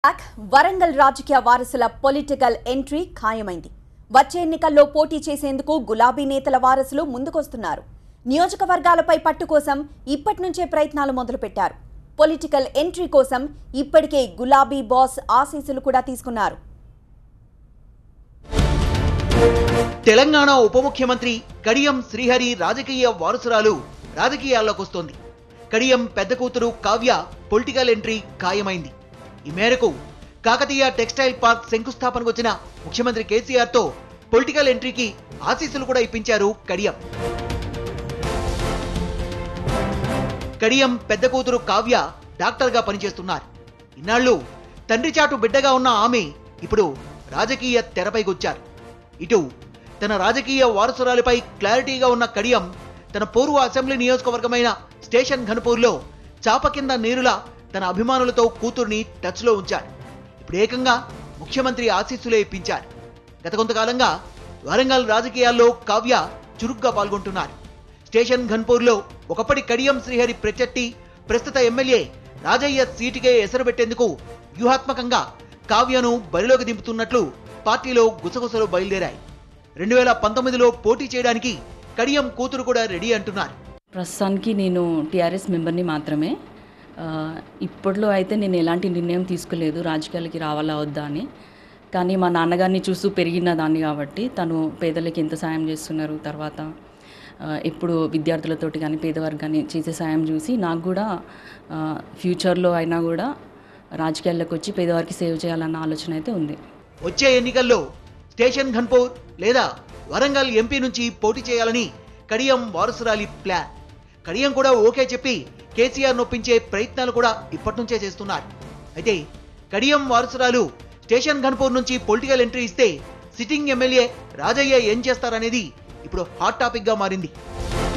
back Warangal రాజకీయ వారసుల political entry ఖాయమైంది వచ్చే ఎన్నికల్లో పోటీ చేసేందుకు గులాబీ నేతల వారసులు ముందుకొస్తున్నారు నియోజకవర్గాలపై పట్టు కోసం ఇప్పటి నుంచే ప్రయత్నాలు మొదలుపెట్టారు పొలిటికల్ ఎంట్రీ కోసం ఇప్పటికే గులాబీ బాస్ ఆశీస్సులు కూడా తీసుకున్నారు తెలంగాణ ఉప ముఖ్యమంత్రి కడియం శ్రీహరి రాజకీయ వారసురాలు రాజకీయాల్లోకి వస్తోంది కడియం పెద్ద కూతురు కావ్య పొలిటికల్ ఎంట్రీ ఖాయమైంది ఈ మేరకు కాకతీయ టెక్స్టైల్ పార్క్ శంకుస్థాపనకు వచ్చిన ముఖ్యమంత్రి కేసీఆర్ తో పొలిటికల్ ఎంట్రీకి ఆశీస్సులు కూడా ఇప్పించారు కడియం కడియం పెద్ద కూతురు కావ్య డాక్టర్గా పనిచేస్తున్నారు ఇన్నాళ్ళు తండ్రి చాటు బిడ్డగా ఉన్న ఆమె ఇప్పుడు రాజకీయ తెరపైకొచ్చారు ఇటు తన రాజకీయ వారసురాలిపై క్లారిటీగా ఉన్న కడియం తన పూర్వ అసెంబ్లీ నియోజకవర్గమైన స్టేషన్ ఘనపూర్లో చాప కింద నీరులా తన అభిమానులతో కూతుర్ని టచ్లో ఉంచారు ఇప్పుడు ఏకంగా ముఖ్యమంత్రి ఆశీస్సులే ఇప్పించారు గత కొంతకాలంగా వరంగల్ రాజకీయాల్లో కావ్య చురుగ్గా పాల్గొంటున్నారు స్టేషన్ ఘన్పూర్లో ఒకప్పటి కడియం శ్రీహరి ప్రత్యర్థి ప్రస్తుత ఎమ్మెల్యే రాజయ్య సీటుకే ఎసరు పెట్టేందుకు వ్యూహాత్మకంగా కావ్యను బరిలోకి దింపుతున్నట్లు పార్టీలో గుసగుసలు బయలుదేరాయి రెండు వేల పంతొమ్మిదిలో పోటీ చేయడానికి కడియం కూతురు కూడా రెడీ అంటున్నారు ప్రస్తుతానికి నేను టీఆర్ఎస్ మెంబర్ని మాత్రమే ఆ, ఇప్పట్లో అయితే నేను ఎలాంటి నిర్ణయం తీసుకోలేదు రాజకీయాలకి రావాలా వద్దా అని కానీ మా నాన్నగారిని చూస్తూ పెరిగిన దాన్ని కాబట్టి తను పేదలకి ఎంత సాయం చేస్తున్నారు తర్వాత ఆ, ఎప్పుడు విద్యార్థులతోటి కానీ పేదవర్గాన్ని చేసే సాయం చూసి నాకు కూడా ఆ, ఫ్యూచర్లో అయినా కూడా రాజకీయాల్లోకి వచ్చి పేదవారికి సేవ్ చేయాలన్న ఆలోచన అయితే ఉంది వచ్చే ఎన్నికల్లో స్టేషన్ ఘన్పూర్ లేదా వరంగల్ ఎంపీ నుంచి పోటీ చేయాలని కడియం వారసురాలి ప్లాన్ కడియం కూడా ఓకే చెప్పి కేసీఆర్ నొప్పించే ప్రయత్నాలు కూడా ఇప్పటి నుంచే చేస్తున్నారు అయితే కడియం వారసురాలు స్టేషన్ ఘన్పూర్ నుంచి పొలిటికల్ ఎంట్రీ ఇస్తే సిట్టింగ్ ఎమ్మెల్యే రాజయ్య ఏం చేస్తారనేది ఇప్పుడు హాట్ టాపిక్ గా మారింది